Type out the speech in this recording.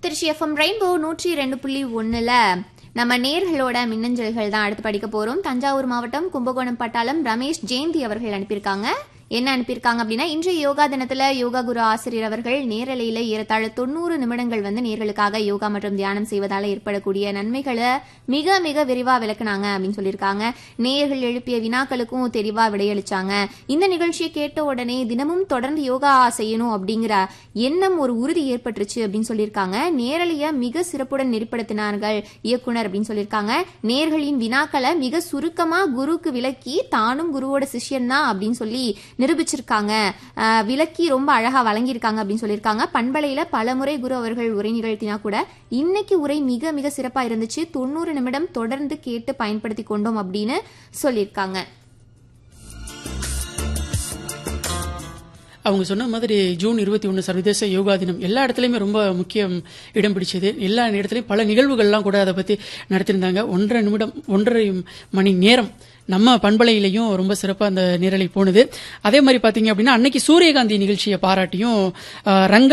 Trichy FM rainbow நூற்றி ரெண்டு புள்ளி ஒன்னுல நம்ம நேர்களோட மின்னஞ்சல்கள் தான் அடுத்து படிக்க போறோம் தஞ்சாவூர் மாவட்டம் கும்பகோணம் பட்டாளம் ரமேஷ் ஜெயந்தி அவர்கள் அனுப்பியிருக்காங்க என்ன அனுப்பியிருக்காங்க அப்படின்னா இன்றைய யோகா தினத்துல யோகா குரு ஆசிரியர் அவர்கள் நேரலையில ஏறத்தாழ தொண்ணூறு நிமிடங்கள் வந்து நேர்களுக்காக யோகா மற்றும் தியானம் செய்வதால ஏற்படக்கூடிய நன்மைகளை மிக மிக விரிவா விளக்குனாங்க அப்படின்னு சொல்லியிருக்காங்க நேயர்கள் எழுப்பிய வினாக்களுக்கும் தெளிவா விடையளிச்சாங்க இந்த நிகழ்ச்சியை கேட்ட உடனே தினமும் தொடர்ந்து யோகா செய்யணும் அப்படிங்கிற எண்ணம் ஒரு உறுதி ஏற்பட்டுருச்சு அப்படின்னு சொல்லியிருக்காங்க நேரலைய மிக சிறப்புடன் நெறிப்படுத்தினார்கள் இயக்குனர் அப்படின்னு சொல்லியிருக்காங்க நேர்களின் வினாக்களை மிக சுருக்கமா குருக்கு விளக்கி தானும் குருவோட சிஷ்யன் தான் அப்படின்னு சொல்லி நிரூபிச்சிருக்காங்க அஹ், விளக்கி ரொம்ப அழகா வழங்கியிருக்காங்க அப்படின்னு சொல்லியிருக்காங்க பண்பலையில பலமுறை குரு அவர்கள் உரை நிகழ்த்தினா கூட இன்னைக்கு உரை மிக மிக சிறப்பா இருந்துச்சு தொண்ணூறு நிமிடம் தொடர்ந்து கேட்டு பயன்படுத்தி கொண்டோம் அப்படின்னு சொல்லியிருக்காங்க அவங்க சொன்ன மாதிரி ஜூன் இருபத்தி ஒன்று சர்வதேச யோகா தினம் எல்லா இடத்துலையுமே ரொம்ப முக்கியம் இடம் பிடிச்சது எல்லா இடத்துலையும் பல நிகழ்வுகள்லாம் கூட அதை பற்றி நடத்தியிருந்தாங்க ஒன்றரை நிமிடம் ஒன்றரை மணி நேரம் நம்ம பண்பலையிலையும் ரொம்ப சிறப்பாக அந்த நேரலை போனது அதே மாதிரி பார்த்தீங்க அப்படின்னா அன்னைக்கு சூரியகாந்தி நிகழ்ச்சியை பாராட்டியும் அஹ், ரங்க